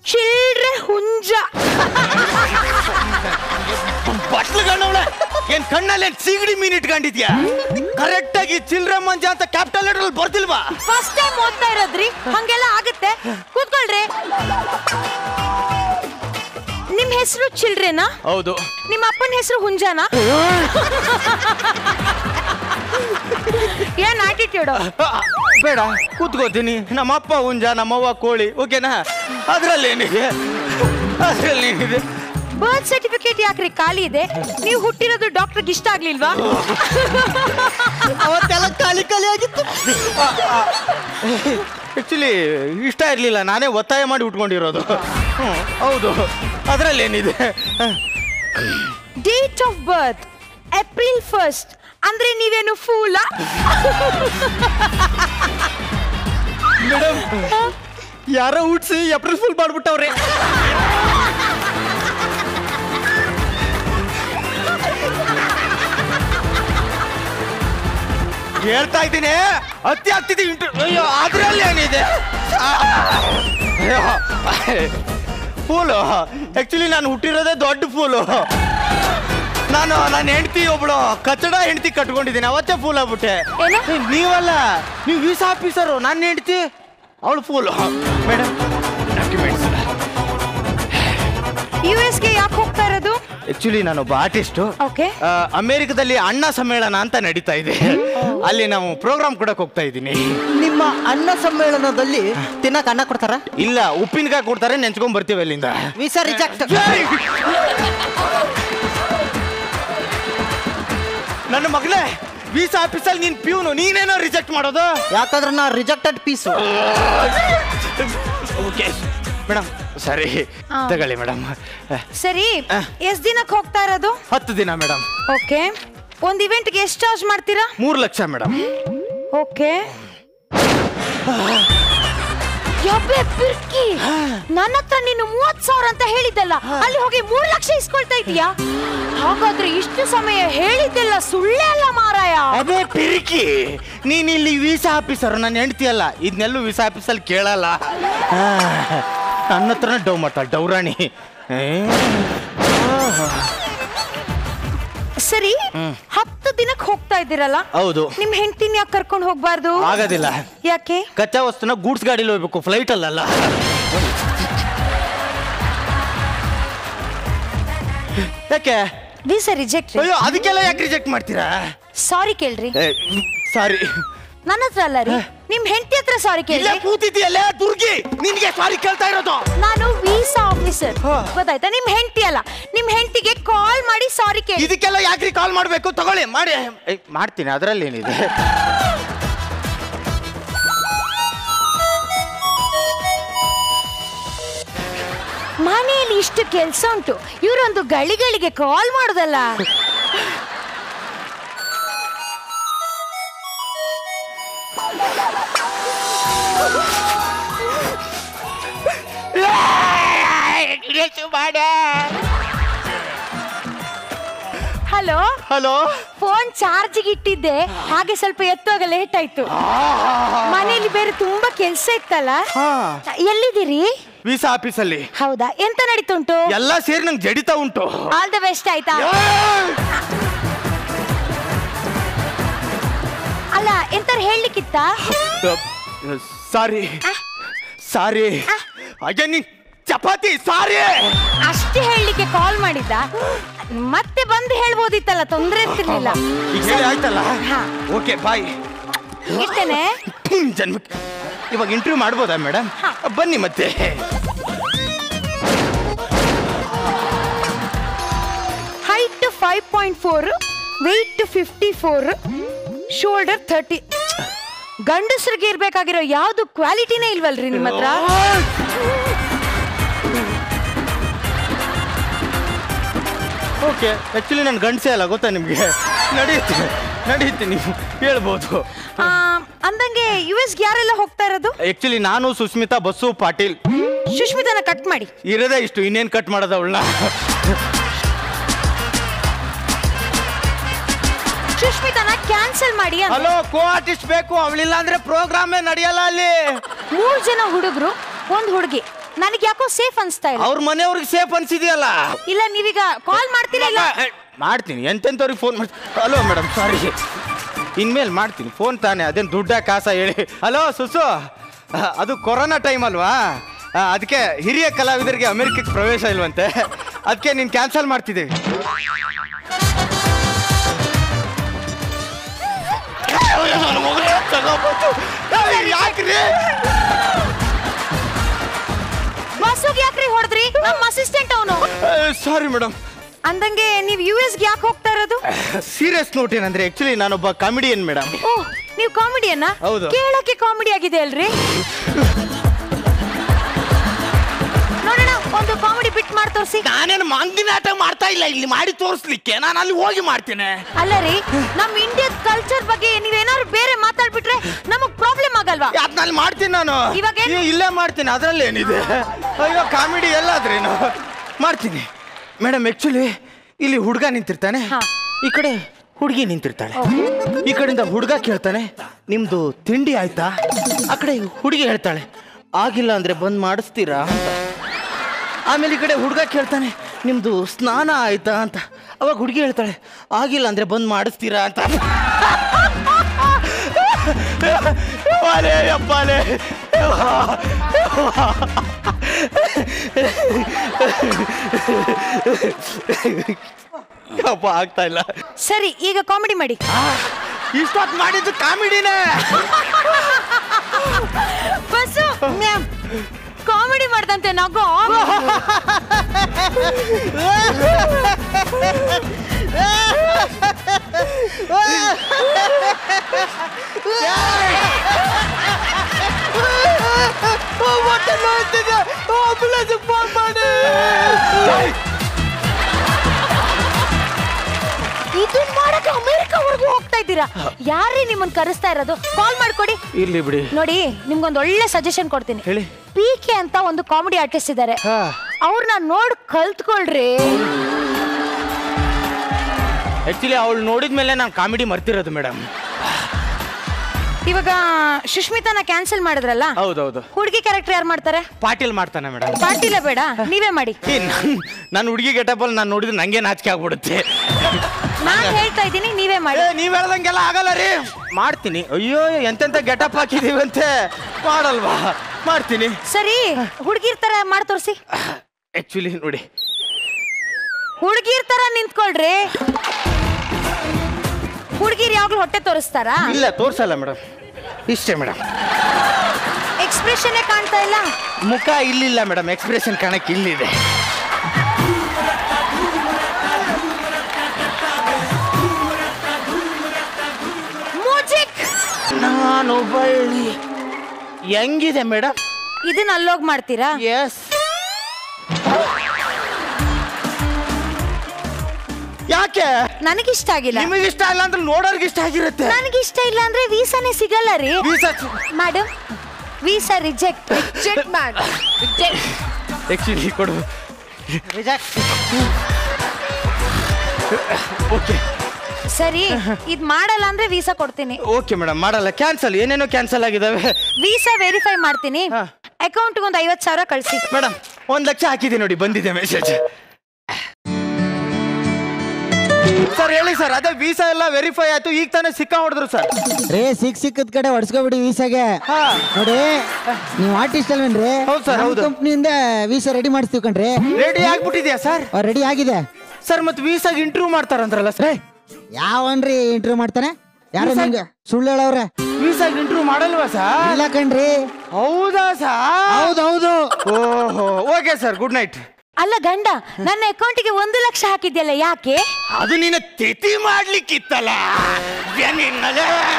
ಚಿಲ್ಡ್ರೆ ಹುಂಜ ಬಟ್ಲು ಕಣ್ಣವಳೆ ಏನ್ ಕಣ್ಣಲ್ಲಿ ಏನ್ ಸಿಗಡಿ ಮೀನ್ ಇಟ್ಕೊಂಡಿದ್ಯಾ ಕರೆಕ್ಟ್ ಆಗಿ ಚಿಲ್ಡ್ರನ್ ಮಂಜ ಅಂತ ಕ್ಯಾಪಿಟಲ್ ಲೆಟರ್ ಅಲ್ಲಿ ಬರ್ತಿಲ್ವಾ ಫಸ್ಟ್ ಟೈಮ್ ಓದ್ತಾ ಇರೋದ್ರಿ ಹಂಗೆಲ್ಲ ಆಗುತ್ತೆ ಕೂತ್ಕೊಳ್ರಿ ನಿಮ್ ಹೆಸರು ಚಿಲ್ಡ್ರೆನಾ ಹೌದು ನಿಮ್ಮ ಅಪ್ಪನ ಹೆಸರು ಹುಂಜಾನಾ ಏನ್ ಆಟಿಟ್ಯೂಡ್ ಆ, ಬೇಡ ಕೂತ್ಕೋತೀನಿ ನಮ್ಮಪ್ಪ ಹುಂಜ ನಮ್ಮವ್ವ ಕೋಳಿ ಓಕೆನಾ ಅದ್ರಲ್ಲೇನಿದೆ ಅದ್ರಲ್ಲೇನಿದೆ ಬರ್ತ್ ಸರ್ಟಿಫಿಕೇಟ್ ಯಾಕ್ರಿ ಖಾಲಿ ಇದೆ ನೀವು ಹುಟ್ಟಿರೋದು ಡಾಕ್ಟರ್ಗೆ ಇಷ್ಟ ಆಗ್ಲಿಲ್ವಾ ಅವತ್ತೆಲ್ಲ ಖಾಲಿ ಖಾಲಿ ಆಗಿತ್ತು ಆಕ್ಚುಲಿ ಇಷ್ಟ ಇರಲಿಲ್ಲ ನಾನೇ ಒತ್ತಾಯ ಮಾಡಿ ಉಟ್ಕೊಂಡಿರೋದು ಹ್ಮ್, ಹೌದು ಅದರಲ್ಲೇನಿದೆ date of birth April first ಅಂದ್ರೆ ನೀವೇನು ಫೂಲ ಮೇಡಮ್ ಯಾರೋ ಹುಟ್ಸಿ ಏಪ್ರಿಲ್ ಫುಲ್ ಮಾಡ್ಬಿಟ್ಟವ್ರೆ ಹೇಳ್ತಾ ಇದ್ದೀನಿ ಅತಿ ಆಗ್ತಿದೆ ಇಂಟು ಅಯ್ಯೋ ಅದ್ರಲ್ಲಿ ಏನಿದೆ ಫೂಲು ಆಕ್ಚುಲಿ ನಾನು ಹುಟ್ಟಿರೋದೇ ದೊಡ್ಡ ಫೂಲು ನಾನು ನನ್ನ ಹೆಂಡತಿ ಒಬ್ಳು ಕಚ್ಚಡ ಹೆಂಡತಿ ಕಟ್ಕೊಂಡಿದ್ದೀನಿ ಅವತ್ತೇ ಫೂಲ್ ಆಗ್ಬಿಟ್ಟೆ ಏನು? ನೀವಲ್ಲ ನೀವು ವೀಸಾ ಆಫೀಸರು ನನ್ನ ಹೆಂಡತಿ ಅವಳು ಫೂಲು ಮೇಡಮ್ ಡಾಕ್ಯುಮೆಂಟ್ಸ್ ಯು ಎಸ್ಗೆ ಯಾಕೆ ಹೋಗ್ತಾ ಇರೋದು ಆಕ್ಚುಲಿ ನಾನೊಬ್ಬ ಆರ್ಟಿಸ್ಟು ಓಕೆ ಅಮೆರಿಕದಲ್ಲಿ ಅಣ್ಣ ಸಮ್ಮೇಳನ ಅಂತ ನಡೀತಾ ಇದೆ ಅಲ್ಲಿ ನಾವು ಪ್ರೋಗ್ರಾಮ್ ಕೊಡಕ್ ಹೋಗ್ತಾ ಇದ್ದೀನಿ ನಿಮ್ಮ ಅನ್ನ ಸಮ್ಮೇಳನದಲ್ಲಿ ತಿನ್ನಕ್ ಅನ್ನ ಕೊಡ್ತಾರ ಇಲ್ಲ ಉಪ್ಪಿನಕಾಯಿ ಕೊಡ್ತಾರೆ ನೆಂಚ್ಕೊಂಡ್ ಬರ್ತೀವಿ ಅಲ್ಲಿಂದ ವೀಸಾ ರಿಜೆಕ್ಟ್ ನನ್ನ ಮಗಳೇ ವೀಸಾ ಆಫೀಸಲ್ಲಿ ನೀನ್ ಪ್ಯೂನು ನೀನೇನೋ ರಿಜೆಕ್ಟ್ ಮಾಡೋದು ಯಾಕಂದ್ರೆ ನಾ ರಿಜೆಕ್ಟೆಡ್ ಪೀಸು ಓಕೆ ಮೇಡಮ್ ಸರಿ ಆ. ತಗೊಳ್ಳಿ ಮೇಡಮ್ ಸರಿ ಆ. ಎಷ್ಟ್ ದಿನಕ್ಕೆ ಹೋಗ್ತಾ ಇರೋದು ಹತ್ತು ದಿನ ಮೇಡಮ್ ಓಕೆ ಒಂದ್ ಇವೆಂಟ್ಗೆ ಎಷ್ಟು ಚಾರ್ಜ್ ಮಾಡ್ತೀರಾ ಮೂರು ಲಕ್ಷ ಮೇಡಮ್ ಓಕೆ ಯಬ್ಬೆ ಪಿರ್ಕಿ ನನ್ನ ಹತ್ರ ನೀನು ಮೂವತ್ ಸಾವಿರ ಅಂತ ಹೇಳಿದ್ದಲ್ಲ ಅಲ್ಲಿ ಹೋಗಿ ಮೂರ್ ಲಕ್ಷ ಇಸ್ಕೊಳ್ತಾ ಇದೀಯಾ ಹಾಗಾದ್ರೆ ಇಷ್ಟು ಸಮಯ ಹೇಳಿದ್ದೆಲ್ಲ ಸುಳ್ಳೇ ಅಲ್ಲ ಮಾರಾಯ ಅದೇ ಪಿರಿಕಿ ನೀನ್ ಇಲ್ಲಿ ವೀಸಾ ಆಫೀಸರ್ ನನ್ನ ಹೆಂಡತಿ ಅಲ್ಲ ಇದನ್ನೆಲ್ಲೂ ವೀಸಾ ಆಫೀಸಲ್ಲಿ ಕೇಳಲ್ಲ ಆ, ನನ್ನ ಹತ್ರನೇ ಡವ್ ಮಾಡ್ತಾಳೆ ಡೌರಾಣಿ ಏ, ಸರಿ ಹತ್ತು ದಿನಕ್ಕೆ ಹೋಗ್ತಾ ಇದ್ದೀರಲ್ಲ ಹೌದು ನಿಮ್ ಹೆಂಡತಿನ ಯಾಕೆ ಕರ್ಕೊಂಡು ಹೋಗ್ಬಾರ್ದು ಆಗೋದಿಲ್ಲ ಯಾಕೆ ಕಚ್ಚಾ ವಸ್ತುನ ಗೂಡ್ಸ್ ಗಾಡಿಲಿ ಹೋಗ್ಬೇಕು ಫ್ಲೈಟ್ ಅಲ್ಲಲ್ಲ ಯಾಕೆ ವೀಸಾ ರಿಜೆಕ್ಟ್ ಅಯ್ಯೋ ಅದಕ್ಕೆಲ್ಲ ಯಾಕೆ ರಿಜೆಕ್ಟ್ ಮಾಡ್ತೀರಾ ಸಾರಿ ಕೇಳ್ರಿ ಸಾರಿ ನನ್ನ ಹತ್ರ ಅಲ್ಲ ರೀ ನಿಮ್ ಹೆಂಡತಿ ಹತ್ರ ಸಾರಿ ಇಲ್ಲೇ ಕೇಳ್ರಿ ಕೂತಿದ್ಯಲ್ಲ ದುರ್ಗಿ ನಿನ್ಗೆ ಸಾರಿ ಕೇಳ್ತಾ ಇರೋದು ನಾನು ವೀಸಾ ಆಫೀಸರ್ ಹಾ. ಗೊತ್ತಾಯ್ತಾ ನಿಮ್ ಹೆಂಡತಿ ಅಲ್ಲ ನಿಮ್ ಹೆಂಡತಿಗೆ ಕಾಲ್ ಮಾಡಿ ಸಾರಿ ಕೇಳಿ ಇದಕ್ಕೆಲ್ಲ ಯಾಕ್ರಿ ಕಾಲ್ ಮಾಡ್ಬೇಕು ತಗೊಳ್ಳಿ ಮಾಡಿ ಏ, ಮಾಡ್ತೀನಿ ಅದರಲ್ಲಿ ಏನಿದೆ ಮನೆಯಲ್ಲಿ ಇಷ್ಟು ಕೆಲಸ ಉಂಟು ಇವರೊಂದು ಗಳಿಗಳಿಗೆ ಕಾಲ್ ಮಾಡುದಲ್ಲ ಹಲೋ ಹಲೋ ಫೋನ್ ಚಾರ್ಜಿಗೆ ಇಟ್ಟಿದ್ದೆ ಹಾಗೆ ಸ್ವಲ್ಪ ಎತ್ತುವಾಗ ಲೇಟ್ ಆಯ್ತು ಮನೆಯಲ್ಲಿ ಬೇರೆ ತುಂಬಾ ಕೆಲ್ಸ ಇತ್ತಲ್ಲ ಹಾ ಎಲ್ಲಿದ್ದೀರಿ ವೀಸಾ ಆಫೀಸಲ್ಲಿ ಹೌದಾ ಎಂತ ನಡೀತುಂಟು ಎಲ್ಲ ಸೇರಿ ನಂಗೆ ಜಡಿತಾ ಉಂಟು ಆಲ್ ದ ಬೆಸ್ಟ್ ಆಯ್ತಾ ಅಲ್ಲ ಎಂತಾರು ಹೇಳಲಿಕ್ಕಿತ್ತ ಸಾರಿ ಸಾರಿ ಅಯ್ಯ ನೀನ್ ಚಪಾತಿ ಸಾರಿ ಅಷ್ಟೇ ಹೇಳಲಿಕ್ಕೆ ಕಾಲ್ ಮಾಡಿದ್ದ ಮತ್ತೆ ಬಂದು ಹೇಳ್ಬೋದಿತ್ತಲ್ಲ ತೊಂದ್ರೆ ಇರ್ತಿರ್ಲಿಲ್ಲ ಈಗ ಹೇಳಿ ಆಯ್ತಲ್ಲ ಹಾ. ಓಕೆ ಬಾಯ್ ಇಷ್ಟೇನೆ ಜನ್ಮಕ್ಕೆ ಇವಾಗ ಇಂಟರ್ವ್ಯೂ ಮಾಡ್ಬೋದಾ ಮೇಡಮ್ ಹಾ. ಬನ್ನಿ ಮತ್ತೆ height five point four weight fifty four shoulder thirty ಗಂಡಸರಿಗೆ ಇರ್ಬೇಕಾಗಿರೋ ಯಾವ್ದು ಕ್ವಾಲಿಟಿನೇ ಇಲ್ವಲ್ರಿ ನಿಮ್ಮ ಹತ್ರ ಓಕೆ ಆಕ್ಚುಲಿ ನಾನು ಗಂಡಸೇ ಅಲ್ಲ ಗೊತ್ತಾ ನಿಮಗೆ ನಡೆಯುತ್ತೆ ನಡೆಯುತ್ತೆ ನೀವು ಹೇಳ್ಬೋದು ಆ, ಅಂದಂಗೆ ಯು ಎಸ್ಗೆ ಯಾರೆಲ್ಲ ಹೋಗ್ತಾ ಇರೋದು ಆಕ್ಚುಲಿ ನಾನು ಸುಸ್ಮಿತಾ ಬಸ್ಸು ಪಾಟೀಲ್ ಸುಷ್ಮಿತನ ಕಟ್ ಮಾಡಿ ಇರೋದೇ ಇಷ್ಟು ಇನ್ನೇನು ಕಟ್ ಮಾಡೋದ ಅವಳನ್ನ ಸುಷ್ಮಿತನ ಕ್ಯಾನ್ಸಲ್ ಮಾಡಿ ಅಂತ. ಹಲೋ ಕೋ ಆರ್ಟಿಸ್ಟ್ ಬೇಕು ಅವಳಿಲ್ಲ ಅಂದ್ರೆ ಪ್ರೋಗ್ರಾಮೇ ನಡೆಯಲ್ಲ ಅಲ್ಲಿ ಮೂರ್ ಜನ ಹುಡುಗರು ಒಂದ್ ಹುಡುಗಿ ನನಗೆ ಯಾಕೋ ಸೇಫ್ ಅನ್ಸ್ತಾ ಇಲ್ಲ ಅವ್ರ ಮನೆಯವ್ರಿಗೆ ಸೇಫ್ ಅನ್ಸಿದೆಯಲ್ಲ ಇಲ್ಲ ನೀವೀಗ ಕಾಲ್ ಮಾಡ್ತೀರಾ ಇಲ್ಲ ಮಾಡ್ತೀನಿ ಎಂತೆಂಥವ್ರಿಗೆ ಫೋನ್ ಮಾಡ್ತೀನಿ ಹಲೋ ಮೇಡಮ್ ಸಾರಿ ಇನ್ಮೇಲೆ ಮಾಡ್ತೀನಿ ಫೋನ್ ತಾನೆ ಅದೇನು ದುಡ್ಡ ಕಾಸ ಹೇಳಿ ಹಲೋ ಸುಸು ಆ, ಅದು ಕೊರೋನಾ ಟೈಮ್ ಅಲ್ವಾ ಆ, ಅದಕ್ಕೆ ಹಿರಿಯ ಕಲಾವಿದರಿಗೆ ಅಮೆರಿಕಕ್ಕೆ ಪ್ರವೇಶ ಇಲ್ವಂತೆ ಅದಕ್ಕೆ ನೀನು ಕ್ಯಾನ್ಸಲ್ ಮಾಡ್ತಿದ್ದೀವಿ ಯಾಕ್ರಿ ಬಸ್ಸುಗೆ ಯಾಕ್ರಿ ಹೊಡೆದ್ರಿ ನಮ್ಮ ಅಸಿಸ್ಟೆಂಟ್ ಅವನು ಸಾರಿ ಮೇಡಮ್ ಅಂದಂಗೆ ನೀವು ಯು ಎಸ್ಗೆ ಯಾಕೆ ಹೋಗ್ತಾ ಇರೋದು ಸೀರಿಯಸ್ ನೋಟ್ ಏನಂದ್ರೆ ಆಕ್ಚುಲಿ ನಾನೊಬ್ಬ ಕಾಮಿಡಿಯನ್ ಮೇಡಮ್ ಓಹ್ ನೀವು ಕಾಮಿಡಿಯನ್ನ ಹೌದು. ಕೇಳಕ್ಕೆ ಕಾಮಿಡಿ ಆಗಿದೆ ಅಲ್ರಿ ನೋಡೋಣ ಒಂದು ಕಾಮಿಡಿ ಬಿಟ್ ಮಾಡಿ ತೋರಿಸಿ ನಾನೇನು ಮಂಗಿನಾಟ ಮಾಡ್ತಾ ಇಲ್ಲ ಇಲ್ಲಿ ಮಾಡಿ ತೋರಿಸ್ಲಿಕ್ಕೆ ನಾನು ಅಲ್ಲಿ ಹೋಗಿ ಮಾಡ್ತೇನೆ ಅಲ್ಲ ರೀ ನಮ್ಮ ಇಂಡಿಯನ್ ಕಲ್ಚರ್ ಬಗ್ಗೆ ನೀವೇನಾದ್ರು ಬೇರೆ ಮಾತಾಡ್ಬಿಟ್ರೆ ನಮಗ್ ಪ್ರಾಬ್ಲಮ್ ಆಗಲ್ವಾ ಅದ್ನಲ್ಲಿ ಮಾಡ್ತೀನಿ ನಾನು ಇವಾಗ ಏನ್- ಏ, ಇಲ್ಲೇ ಮಾಡ್ತೀನಿ ಅದ್ರಲ್ಲಿ ಏನಿದೆ ಅಯ್ಯೋ ಕಾಮಿಡಿ ಎಲ್ಲಾದ್ರೇನು ಮಾಡ್ತೀನಿ ಮೇಡಮ್ ಆಕ್ಚುಲಿ ಇಲ್ಲಿ ಹುಡುಗ ನಿಂತಿರ್ತಾನೆ ಹಾ. ಈ ಕಡೆ ಹುಡುಗಿ ನಿಂತಿರ್ತಾಳೆ ಈ ಕಡೆಯಿಂದ ಹುಡುಗ ಕೇಳ್ತಾನೆ ನಿಮ್ದು ತಿಂಡಿ ಆಯ್ತಾ ಆ ಕಡೆ ಹುಡುಗಿ ಹೇಳ್ತಾಳೆ ಆಗಿಲ್ಲ ಅಂದ್ರೆ ಬಂದ್ ಮಾಡಿಸ್ತೀರಾ ಅಂತ ಆಮೇಲೆ ಈ ಕಡೆ ಹುಡುಗ ಕೇಳ್ತಾನೆ ನಿಮ್ದು ಸ್ನಾನ ಆಯ್ತಾ ಅಂತ ಅವಾಗ ಹುಡುಗಿ ಹೇಳ್ತಾಳೆ ಆಗಿಲ್ಲ ಅಂದ್ರೆ ಬಂದ್ ಮಾಡಿಸ್ತೀರಾ ಅಂತ ಅಪ್ಪಾಲೆ ಅಪ್ಪಾಲೆ ಅಪ್ಪ ಆಗ್ತಾ ಇಲ್ಲ ಸರಿ ಈಗ ಕಾಮಿಡಿ ಮಾಡಿ ಇಷ್ಟೊತ್ತು ಮಾಡಿದ್ದು ಕಾಮಿಡಿನೇ ಬಸ್ಸು ಕಾಮಿಡಿ ಮಾಡ್ದಂತೆ ನಗೋ ಹೊಟ್ಟೆ ನೋಯ್ತಿದೆ ಆಂಬುಲೆನ್ಸ್ ಫೋನ್ ಮಾಡಿ ಇದು ಮಾಡಕ್ಕೆ ಅಮೆರಿಕವರೆಗೂ ಹೋಗ್ತಾ ಇದ್ದೀರಾ ಯಾರೇ ನಿಮ್ಮನ್ನ ಕರೆಸ್ತಾ ಇರೋದು ಕಾಲ್ ಮಾಡ್ಕೊಡಿ ಇರ್ಲಿ ಬಿಡಿ ನೋಡಿ ನಿಮ್ಗೊಂದು ಒಳ್ಳೆ ಸಜೆಷನ್ ಕೊಡ್ತೀನಿ ಹೇಳಿ. ಪಿ ಕೆ ಅಂತ ಒಂದು ಕಾಮಿಡಿ ಆರ್ಟಿಸ್ಟ್ ಇದ್ದಾರೆ ಹಾ. ಅವ್ರನ್ನ ನೋಡ್ ಕಲ್ತ್ಕೊಳ್ರಿ ಆಕ್ಚುಲಿ ಅವಳು ನೋಡಿದ್ಮೇಲೆ ನಾನು ಕಾಮಿಡಿ ಮರ್ತಿರೋದು ಮೇಡಮ್ ಇವಾಗ ಸುಷ್ಮಿತಾನ ಕ್ಯಾನ್ಸಲ್ ಮಾಡಿದ್ರಲ್ಲ ಹೌದೌದು ಹುಡುಗಿ ಕ್ಯಾರೆಕ್ಟರ್ ಯಾರು ಮಾಡ್ತಾರೆ ಪಾಟೀಲ್ ಮಾಡ್ತಾನೆ ಮೇಡಮ್ ಪಾಟೀಲ ಬೇಡ ನೀವೇ ಮಾಡಿ ನಾನು ಹುಡುಗಿ ಗೆಟಪಲ್ಲಿ ನಾನು ನೋಡಿದ್ರೆ ನಂಗೆ ನಾಚಿಕೆ ಆಗ್ಬಿಡುತ್ತೆ ನಾನ್ ಹೇಳ್ತಾ ಇದ್ದೀನಿ ನೀವೇ ಮಾಡಿ ಏ, ನೀವ್ ಹೇಳ್ದಂಗೆಲ್ಲ ಆಗಲ್ಲ ರೀ ಮಾಡ್ತೀನಿ ಅಯ್ಯೋ ಎಂತೆಂತ ಗೆಟಪ್ ಹಾಕಿದೀವಂತೆ ಮಾಡಲ್ವಾ ಮಾಡ್ತೀನಿ ಸರಿ ಹುಡುಗಿರ್ ತರ ಮಾಡಿ ತೋರಿಸಿ ಆಕ್ಚುಲಿ ನೋಡಿ ಹುಡುಗಿರ್ ತರ ನಿಂತ್ಕೊಳ್ರಿ ಹುಡುಗಿರ್ ಯಾವಾಗ್ಲೂ ಹೊಟ್ಟೆ ತೋರಿಸ್ತಾರಾ ಇಲ್ಲ ತೋರ್ಸಲ್ಲ ಮೇಡಮ್ ಇಷ್ಟೇ ಮೇಡಮ್ ಎಕ್ಸ್ಪ್ರೆಷನ್ ಕಾಣ್ತಾ ಇಲ್ಲ ಮುಖ ಇಲ್ಲಿಲ್ಲ ಮೇಡಮ್ ಎಕ್ಸ್ಪ್ರೆಷನ್ ಕಾಣಕ್ಕೆ ಇಲ್ಲಿದೆ ಮ್ಯೂಸಿಕ್ ನಾನು ಬಳ್ಳಿ ಹೆಂಗಿದೆ ಮೇಡಮ್ ಇದನ್ನ ಅಲ್ಲೋಗ್ ಮಾಡ್ತೀರಾ ಎಸ್ ಯಾಕೆ ನನಗಿಷ್ಟ ಆಗಿಲ್ಲ ನಿಮಗೆ ಇಷ್ಟ ಇಲ್ಲ ಅಂದ್ರೆ ನೋಡೋರ್ಗೆ ಇಷ್ಟ ಆಗಿರುತ್ತೆ ನನಗಿಷ್ಟ ಇಲ್ಲ ಅಂದ್ರೆ ವೀಸಾನೇ ಸಿಗಲ್ಲ ರೀ visa madam visa reject reject ಮಾಡಿ ಆಕ್ಚುಲಿ ಕೊಡು ಓಕೆ ಸರಿ ಇದ್ ಮಾಡಲ್ಲ ಅಂದ್ರೆ ವೀಸಾ ಕೊಡ್ತೀನಿ ಓಕೆ ಮೇಡಮ್ ಮಾಡಲ್ಲ ಕ್ಯಾನ್ಸಲ್ ಏನೇನೋ ಕ್ಯಾನ್ಸಲ್ ಆಗಿದಾವೆ ವೀಸಾ ವೆರಿಫೈ ಮಾಡ್ತೀನಿ ಹಾ. ಅಕೌಂಟ್ ಒಂದು ಐವತ್ ಸಾವಿರ ಕಳ್ಸಿ ಮೇಡಮ್ ಒಂದ್ ಲಕ್ಷ ಹಾಕಿದೆ ನೋಡಿ ಬಂದಿದೆ ಮೆಸೇಜ್ ಸರ್ ಹೇಳಿ ಸರ್ ಅದೇ ವೀಸಾ ಎಲ್ಲ ವೆರಿಫೈ ಆಯ್ತು ಈಗ ತಾನೇ ಸಿಕ್ಕ ಹೊಡೆದ್ರು ಸರ್ ರೇ ಸಿಕ್ ಸಿಕ್ಕದ ಕಡೆ ಹೊಡ್ಸ್ಕೊಬಿಡಿ ವೀಸಾಗೆ ಹಾ. ನೋಡಿ ನೀವು ಆರ್ಟಿಸ್ಟ್ ಅಲ್ವೇನ್ರಿ ಹೌದು sir, ಹೌದು. ಕಂಪ್ನಿಯಿಂದ ವೀಸಾ ರೆಡಿ ಮಾಡಿಸ್ತೀವಿ ಕಣ್ರಿ ರೆಡಿ ಆಗ್ಬಿಟ್ಟಿದ್ಯಾ ಸರ್ ರೆಡಿ ಆಗಿದೆ ಸರ್ ಮತ್ತೆ ವೀಸಾಗೆ ಇಂಟರ್ವ್ಯೂ ಮಾಡ್ತಾರಂದ್ರಲ್ಲ ಸರ್ ಯಾವನ್ರಿ ಇಂಟರ್ವ್ಯೂ ಮಾಡ್ತಾನೆ ಯಾರು ವೀಸಾ- ನಿಮ್ಗೆ ಸುಳ್ಳು ಹೇಳವ್ರೆ ವೀಸಾಗೆ ಇಂಟರ್ವ್ಯೂ ಮಾಡಲ್ವಾ ಸರ್ ಇಲ್ಲ ಕಣ್ರಿ ಹೌದಾ ಸರ್ ಹೌದೌದು ಓಹೋ ಓಕೆ ಸರ್ ಗುಡ್ ನೈಟ್ ಅಲ್ಲ ಗಂಡ ನನ್ನ ಅಕೌಂಟಿಗೆ ಒಂದು ಲಕ್ಷ ಹಾಕಿದ್ಯಲ್ಲ ಯಾಕೆ ಅದು ನಿನ್ನ ತಿಥಿ ಮಾಡ್ಲಿಕ್ಕಿತ್ತಲ್ಲ ನಿನ್ನಲೇ